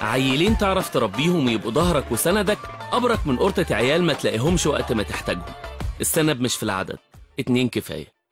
عيلين تعرف تربيهم ويبقوا ظهرك وسندك أبرك من قرطة عيال ما تلاقيهمش وقت ما تحتاجهم السند مش في العدد اتنين كفاية